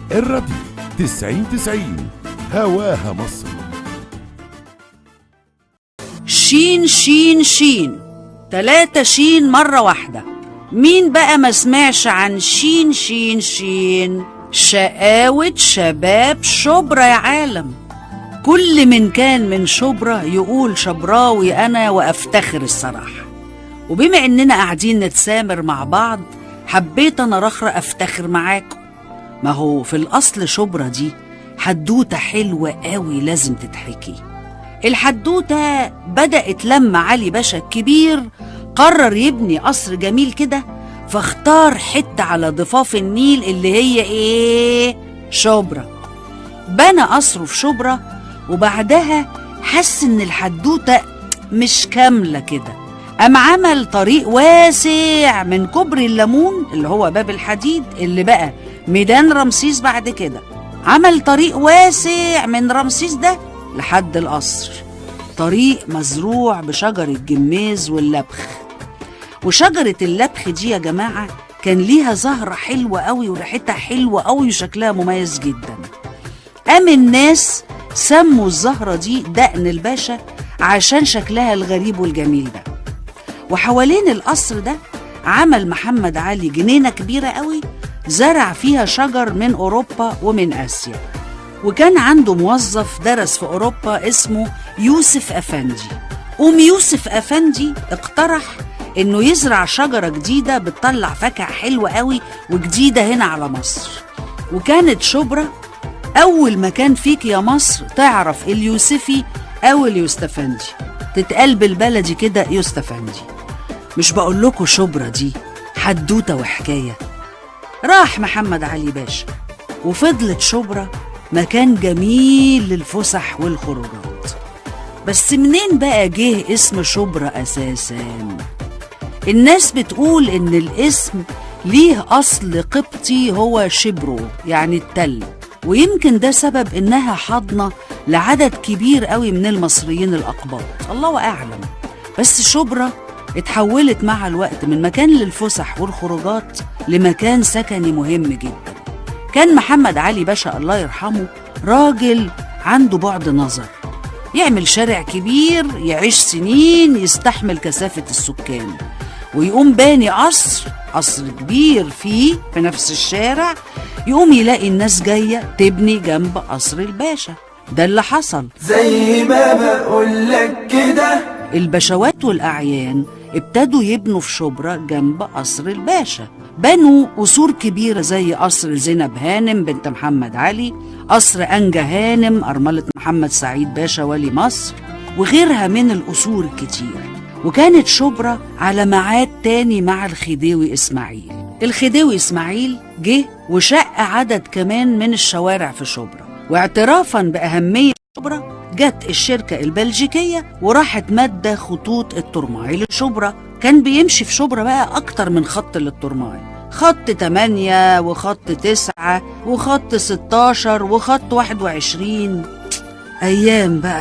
الراديو تسعين تسعين هواها مصر شين شين شين تلاتة شين مرة واحدة مين بقى ما سمعش عن شين شين شين شقاوة شباب شبرا يا عالم كل من كان من شبرا يقول شبراوي أنا وأفتخر الصراحة وبما إننا قاعدين نتسامر مع بعض حبيت أنا رخرة أفتخر معاكم ما هو في الأصل شبرا دي حدوتة حلوة قوي لازم تتحكي الحدوتة بدأت لما علي باشا الكبير قرر يبني قصر جميل كده فاختار حتة على ضفاف النيل اللي هي ايه شبرا بنى قصره في شبرا وبعدها حس ان الحدوتة مش كاملة كده قام عمل طريق واسع من كوبري الليمون اللي هو باب الحديد اللي بقى ميدان رمسيس بعد كده عمل طريق واسع من رمسيس ده لحد القصر طريق مزروع بشجر الجميز واللبخ وشجرة اللبخ دي يا جماعة كان ليها زهرة حلوة قوي وريحتها حلوة قوي وشكلها مميز جدا قام الناس سموا الزهرة دي دقن الباشا عشان شكلها الغريب والجميل ده وحوالين القصر ده عمل محمد علي جنينة كبيرة قوي زرع فيها شجر من أوروبا ومن آسيا وكان عنده موظف درس في أوروبا اسمه يوسف أفندي قوم يوسف أفندي اقترح إنه يزرع شجرة جديدة بتطلع فاكهة حلوة قوي وجديدة هنا على مصر وكانت شبرا أول مكان فيك يا مصر تعرف اليوسفي أو اليوستفندي تتقال بالبلدي كده يوستفندي مش بقول لكم شبرا دي حدوتة وحكاية راح محمد علي باشا وفضلت شبرا مكان جميل للفسح والخروجات بس منين بقى جه اسم شبرا أساسا الناس بتقول إن الاسم ليه أصل قبطي هو شبرو يعني التل ويمكن ده سبب إنها حاضنة لعدد كبير قوي من المصريين الأقباط الله أعلم بس شبرا اتحولت مع الوقت من مكان للفسح والخروجات لمكان سكني مهم جدا كان محمد علي باشا الله يرحمه راجل عنده بعد نظر يعمل شارع كبير يعيش سنين يستحمل كثافة السكان ويقوم باني قصر قصر كبير فيه في نفس الشارع يقوم يلاقي الناس جاية تبني جنب قصر الباشا ده اللي حصل زي ما بقول لك كده البشوات والأعيان ابتدوا يبنوا في شبرا جنب قصر الباشا بنوا قصور كبيرة زي قصر زينب هانم بنت محمد علي قصر أنجا هانم أرملة محمد سعيد باشا ولي مصر وغيرها من القصور الكتير وكانت شبرا على ميعاد تاني مع الخديوي إسماعيل الخديوي إسماعيل جه وشق عدد كمان من الشوارع في شبرا واعترافا بأهمية شبرا جت الشركة البلجيكية وراحت مادة خطوط الترماي لشبرا كان بيمشي في شبرا بقى أكتر من خط للترماي خط 8 وخط 9 وخط 16 وخط 21 أيام بقى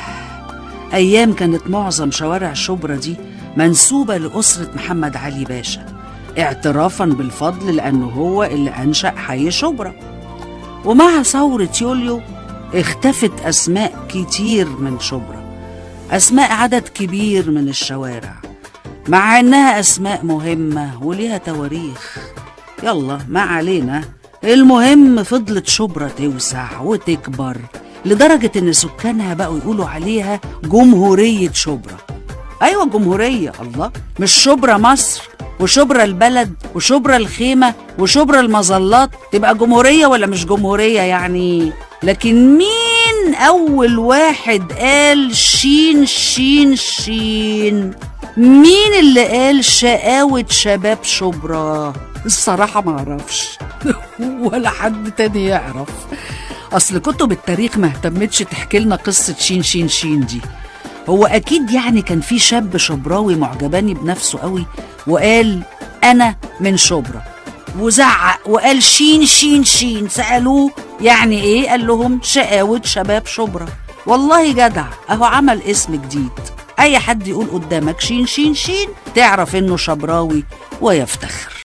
أيام كانت معظم شوارع شبرا دي منسوبة لأسرة محمد علي باشا اعترافا بالفضل لأنه هو اللي أنشأ حي شبرا ومع ثورة يوليو اختفت أسماء كتير من شبرا أسماء عدد كبير من الشوارع مع إنها أسماء مهمة وليها تواريخ يلا ما علينا المهم فضلت شبرا توسع وتكبر لدرجة إن سكانها بقوا يقولوا عليها جمهورية شبرا أيوة جمهورية الله مش شبرا مصر وشبرا البلد وشبرا الخيمة وشبرا المظلات تبقى جمهورية ولا مش جمهورية يعني لكن مين أول واحد قال شين شين شين مين اللي قال شقاوة شباب شبرا الصراحة ما أعرفش ولا حد تاني يعرف أصل كتب التاريخ ما اهتمتش تحكي لنا قصة شين شين شين دي هو أكيد يعني كان في شاب شبراوي معجباني بنفسه قوي وقال أنا من شبرا وزعق وقال شين شين شين سألوه يعني إيه قال لهم شقاوة شباب شبرا والله جدع أهو عمل اسم جديد أي حد يقول قدامك شين شين شين تعرف إنه شبراوي ويفتخر